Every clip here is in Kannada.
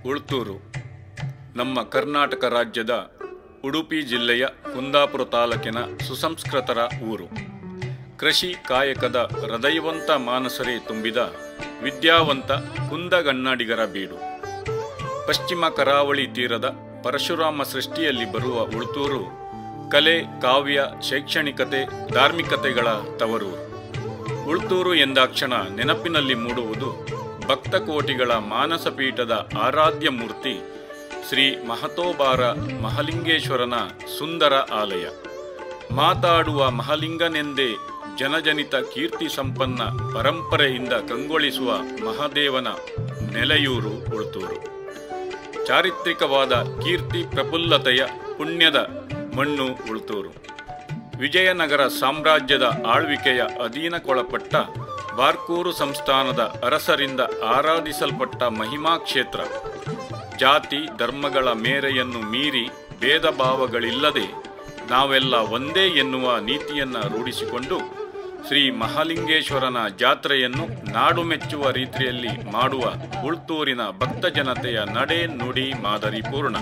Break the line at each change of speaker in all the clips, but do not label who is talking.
ಉಳ್ತೂರು ನಮ್ಮ ಕರ್ನಾಟಕ ರಾಜ್ಯದ ಉಡುಪಿ ಜಿಲ್ಲೆಯ ಕುಂದಾಪುರ ತಾಲೂಕಿನ ಸುಸಂಸ್ಕೃತರ ಊರು ಕೃಷಿ ಕಾಯಕದ ಹೃದಯವಂತ ಮಾನಸರೇ ತುಂಬಿದ ವಿದ್ಯಾವಂತ ಕುಂದಗನ್ನಡಿಗರ ಬೀಡು ಪಶ್ಚಿಮ ಕರಾವಳಿ ತೀರದ ಪರಶುರಾಮ ಸೃಷ್ಟಿಯಲ್ಲಿ ಬರುವ ಉಳ್ತೂರು ಕಲೆ ಕಾವ್ಯ ಶೈಕ್ಷಣಿಕತೆ ಧಾರ್ಮಿಕತೆಗಳ ತವರೂರು ಉಳ್ತೂರು ಎಂದಾಕ್ಷಣ ನೆನಪಿನಲ್ಲಿ ಮೂಡುವುದು ಭಕ್ತಕೋಟಿಗಳ ಮಾನಸ ಪೀಠದ ಆರಾಧ್ಯ ಮೂರ್ತಿ ಶ್ರೀ ಮಹತೋಬಾರ ಮಹಲಿಂಗೇಶ್ವರನ ಸುಂದರ ಆಲಯ ಮಾತಾಡುವ ಮಹಲಿಂಗನೆಂದೇ ಜನಜನಿತ ಕೀರ್ತಿ ಸಂಪನ್ನ ಪರಂಪರೆಯಿಂದ ಕಂಗೊಳಿಸುವ ಮಹಾದೇವನ ನೆಲೆಯೂರು ಉಳ್ತೂರು ಚಾರಿತ್ರಿಕವಾದ ಕೀರ್ತಿ ಪ್ರಫುಲ್ಲತೆಯ ಪುಣ್ಯದ ಮಣ್ಣು ಉಳ್ತೂರು ವಿಜಯನಗರ ಸಾಮ್ರಾಜ್ಯದ ಆಳ್ವಿಕೆಯ ಅಧೀನಕ್ಕೊಳಪಟ್ಟ ಬಾರ್ಕೂರು ಸಂಸ್ಥಾನದ ಅರಸರಿಂದ ಆರಾಧಿಸಲ್ಪಟ್ಟ ಮಹಿಮಾ ಕ್ಷೇತ್ರ ಜಾತಿ ಧರ್ಮಗಳ ಮೇರೆಯನ್ನು ಮೀರಿ ಭೇದ ಭಾವಗಳಿಲ್ಲದೆ ನಾವೆಲ್ಲ ಒಂದೇ ಎನ್ನುವ ನೀತಿಯನ್ನು ರೂಢಿಸಿಕೊಂಡು ಶ್ರೀ ಮಹಾಲಿಂಗೇಶ್ವರನ ಜಾತ್ರೆಯನ್ನು ನಾಡು ಮೆಚ್ಚುವ ರೀತಿಯಲ್ಲಿ ಮಾಡುವ ಉಳ್ತೂರಿನ ಭಕ್ತ ಜನತೆಯ ನಡೆ ನುಡಿ ಮಾದರಿ ಪೂರ್ಣ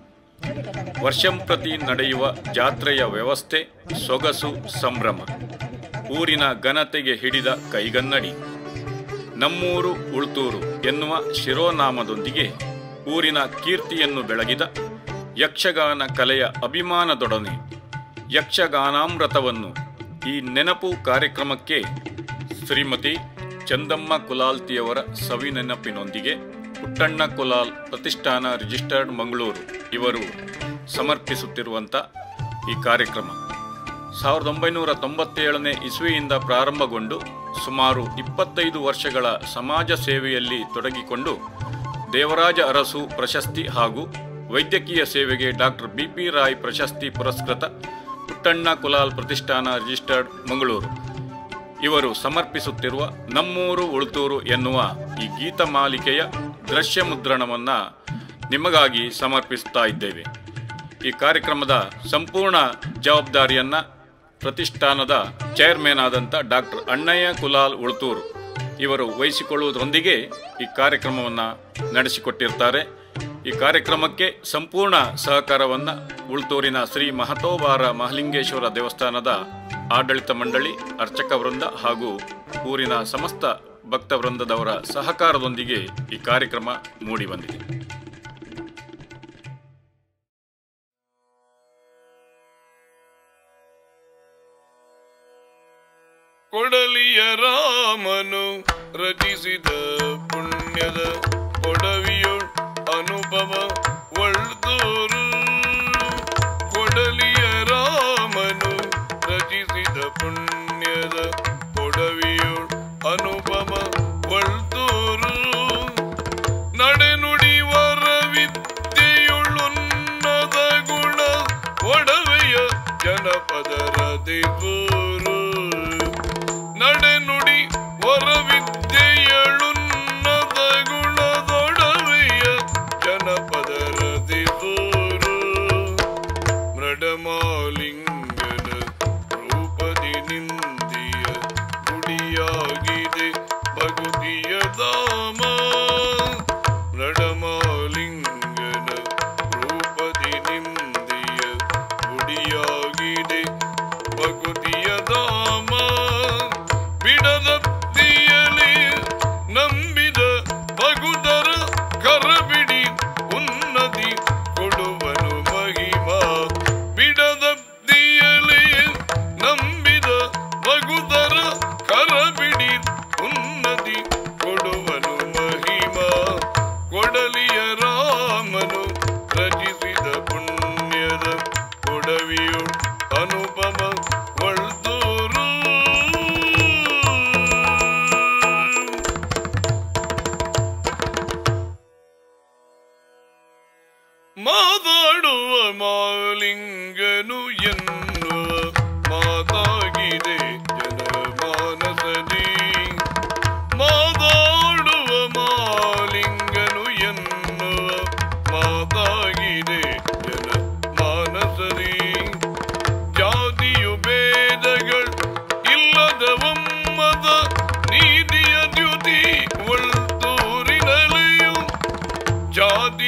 ವರ್ಷಂಪ್ರತಿ ನಡೆಯುವ ಜಾತ್ರೆಯ ವ್ಯವಸ್ಥೆ ಸೊಗಸು ಸಂಭ್ರಮ ಊರಿನ ಘನತೆಗೆ ಹಿಡಿದ ಕೈಗನ್ನಡಿ ನಮ್ಮೂರು ಉಳ್ತೂರು ಎನ್ನುವ ಶಿರೋನಾಮದೊಂದಿಗೆ ಊರಿನ ಕೀರ್ತಿಯನ್ನು ಬೆಳಗಿದ ಯಕ್ಷಗಾನ ಕಲೆಯ ಅಭಿಮಾನದೊಡನೆ ಯಕ್ಷಗಾನಾಮೃತವನ್ನು ಈ ನೆನಪು ಕಾರ್ಯಕ್ರಮಕ್ಕೆ ಶ್ರೀಮತಿ ಚಂದಮ್ಮ ಕುಲಾಲ್ತಿಯವರ ಸವಿ ನೆನಪಿನೊಂದಿಗೆ ಪುಟ್ಟಣ್ಣ ಕುಲಾಲ್ ಪ್ರತಿಷ್ಠಾನ ರಿಜಿಸ್ಟರ್ಡ್ ಮಂಗಳೂರು ಇವರು ಸಮರ್ಪಿಸುತ್ತಿರುವಂಥ ಈ ಕಾರ್ಯಕ್ರಮ ಸಾವಿರದ ಒಂಬೈನೂರ ತೊಂಬತ್ತೇಳನೇ ಇಸ್ವಿಯಿಂದ ಪ್ರಾರಂಭಗೊಂಡು ಸುಮಾರು ಇಪ್ಪತ್ತೈದು ವರ್ಷಗಳ ಸಮಾಜ ಸೇವೆಯಲ್ಲಿ ತೊಡಗಿಕೊಂಡು ದೇವರಾಜ ಅರಸು ಪ್ರಶಸ್ತಿ ಹಾಗೂ ವೈದ್ಯಕೀಯ ಸೇವೆಗೆ ಡಾಕ್ಟರ್ ಬಿ ಪಿ ರಾಯ್ ಪ್ರಶಸ್ತಿ ಪುರಸ್ಕೃತ ಪುಟ್ಟಣ್ಣ ಕುಲಾಲ್ ಪ್ರತಿಷ್ಠಾನ ರಿಜಿಸ್ಟರ್ಡ್ ಮಂಗಳೂರು ಇವರು ಸಮರ್ಪಿಸುತ್ತಿರುವ ನಮ್ಮೂರು ಉಳ್ತೂರು ಎನ್ನುವ ಈ ಗೀತ ಮಾಲಿಕೆಯ ದೃಶ್ಯ ಮುದ್ರಣವನ್ನ ನಿಮಗಾಗಿ ಸಮರ್ಪಿಸ್ತಾ ಇದ್ದೇವೆ ಈ ಕಾರ್ಯಕ್ರಮದ ಸಂಪೂರ್ಣ ಜವಾಬ್ದಾರಿಯನ್ನ ಪ್ರತಿಷ್ಠಾನದ ಚೇರ್ಮನ್ ಆದಂಥ ಡಾಕ್ಟರ್ ಅಣ್ಣಯ್ಯ ಕುಲಾಲ್ ಉಳ್ತೂರು ಇವರು ವಹಿಸಿಕೊಳ್ಳುವುದರೊಂದಿಗೆ ಈ ಕಾರ್ಯಕ್ರಮವನ್ನು ನಡೆಸಿಕೊಟ್ಟಿರ್ತಾರೆ ಈ ಕಾರ್ಯಕ್ರಮಕ್ಕೆ ಸಂಪೂರ್ಣ ಸಹಕಾರವನ್ನ ಉಳ್ತೂರಿನ ಶ್ರೀ ಮಹತೋಬಾರ ಮಹಲಿಂಗೇಶ್ವರ ದೇವಸ್ಥಾನದ ಆಡಳಿತ ಮಂಡಳಿ ಅರ್ಚಕ ವೃಂದ ಹಾಗೂ ಊರಿನ ಸಮಸ್ತ ಭಕ್ತ ವೃಂದದವರ ಸಹಕಾರದೊಂದಿಗೆ ಈ ಕಾರ್ಯಕ್ರಮ ಮೂಡಿಬಂದಿದೆ
ಕೊಡಲಿಯ ರಾಮನು ರಚಿಸಿದ ಪುಣ್ಯದ ಕೊಡವಿಯೊಳ್ ಅನುಭವ ಒಳ್ದೋರು ಕೊಡಲಿಯ ರಾಮನು ರಚಿಸಿದ ಪುಣ್ಯದ ಕೊಡವಿಯೊಳ್ ಅನುಭವ ಒಳ್ದೋರು ನಡೆನುಡಿವರ ವಿದ್ಯೆಯುಳ್ಳುನ್ನದ ಗುಣ ಒಡವೆಯ ಜನಪದರ ದೇವರು ನಡೆನುಡಿ ವರ ವಿದ್ಯೆಯಳುನ್ನದ ಗುಣದೊಡವೆಯ ಜನಪದರ ದೇವರು ಮೃಡಮಾಲಿಂಗನ ರೂಪದಿ ನಿಂದಿಯ ಗುಡಿಯಾಗಿದೆ ಭಗುತಿಯ ಧಾಮ ಮೃಡಮಾಲಿಂಗನ ರೂಪದಿ ನಿಂದಿಯ ಗುಡಿಯಾಗಿದೆ ಭಗುತಿಯ ಧಾಮ ಬಿಡದತ್ತಿಯಲಿ ನಂಬಿದ ಭಗುದರ ಕರಬಿಡಿ ಉನ್ನತಿ ಕೊಡುವನು ಮಹಿಮಾ ಬಿಡದತ್ತಿಯಲಿ ನಂಬಿದ ಭಗುದರ ಕರಬಿಡಿ ಉನ್ನತಿ ಕೊಡುವನು ಮಹಿಮಾ ಕೊಡಲಿಯ ರಾಮನು ರಚಿಸಿದ ಪುಣ್ಯದ ಕೊಡವಿಯು ಅನುಪಮ ಒಳ್ದೂರು ಮಾತಾಡುವ ಮಾಲಿಂಗನು ಎನ್ನುವ ಮಾತಾಗಿದೆ ಜನಮಾನಸದಿ ಮಾತಾಡುವ ಮಾಲಿಂಗನು ಎನ್ನುವ ಮಾತಾಗಿದೆ ಜನ ಮಾನಸದಿ ಜಾತಿಯು ಭೇದಗಳು ಇಲ್ಲದ ಒಮ್ಮದ ನೀತಿಯ ದ್ಯುತಿ ಒಳ್ತೂರಿನಲೆಯು ಜಾತಿ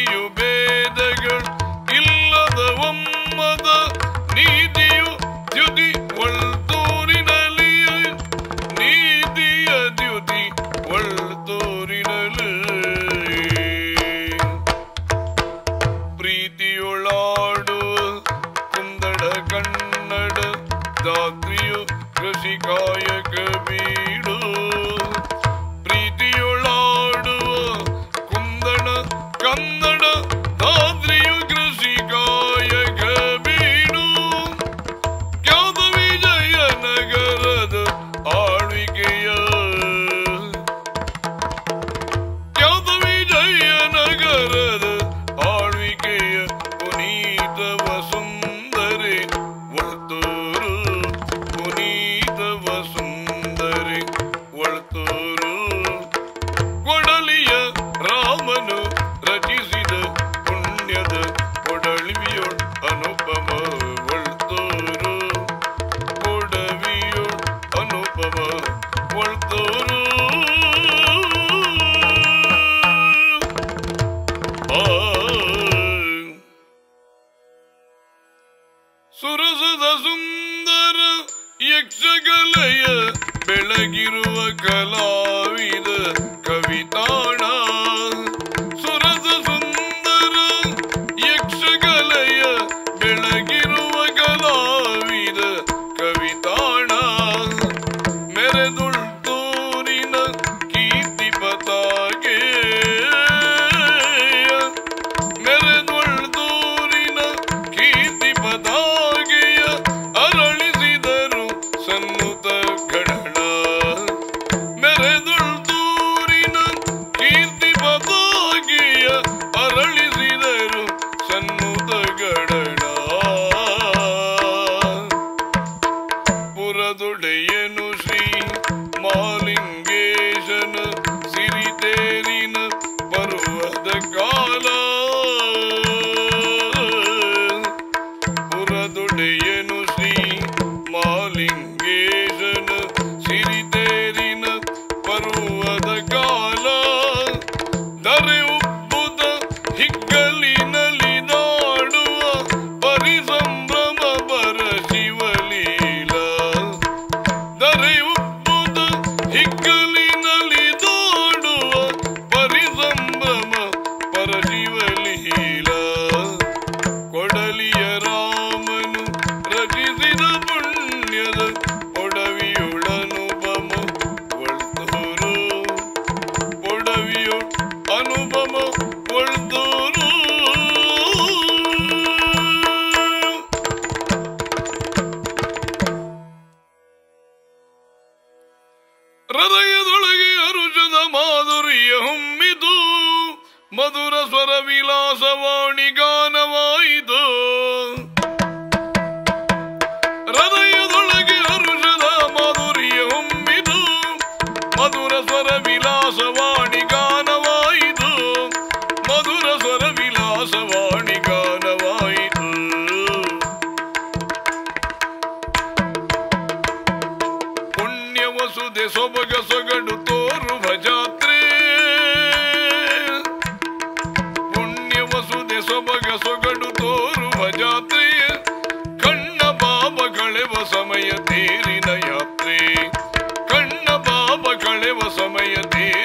ಹೃದಯದೊಳಗೆ ಅರುಷದ ಮಾಧುರ್ಯ ಹೊಮ್ಮಿತು ಮಧುರ ಸ್ವರ ವಿಲಾಸವಾಣಿ ಗಾನವಾಯಿತು ಹೃದಯದೊಳಗೆ ಹರುಷದ ಮಾಧುರ್ಯ ಹೊಮ್ಮಿತು ಮಧುರ ಸ್ವರ ವಿಲಾಸವಾಣಿ ಗಾನವಾಯಿತು ಮಧುರ ಸ್ವರ ವಿಲಾಸವಾಣಿ ಗಾನವಾಯಿತು ಪುಣ್ಯ ವಸುದೆ ಸೊಬಗ ಸೊಗಡು ತೋರುವ ಜಾತ್ರೆ ಪುಣ್ಯ ವಸುದೆ ಸೊಬಗ ಸೊಗಡು ತೋರುವ ಜಾತ್ರೆ ಕಣ್ಣ ಬಾಬ ಕಳೆವ ಸಮಯ ತೇರಿನ ಯಾತ್ರೆ ಕಣ್ಣ ಬಾಬ ಕಳೆವ ಸಮಯ ತೇರಿನ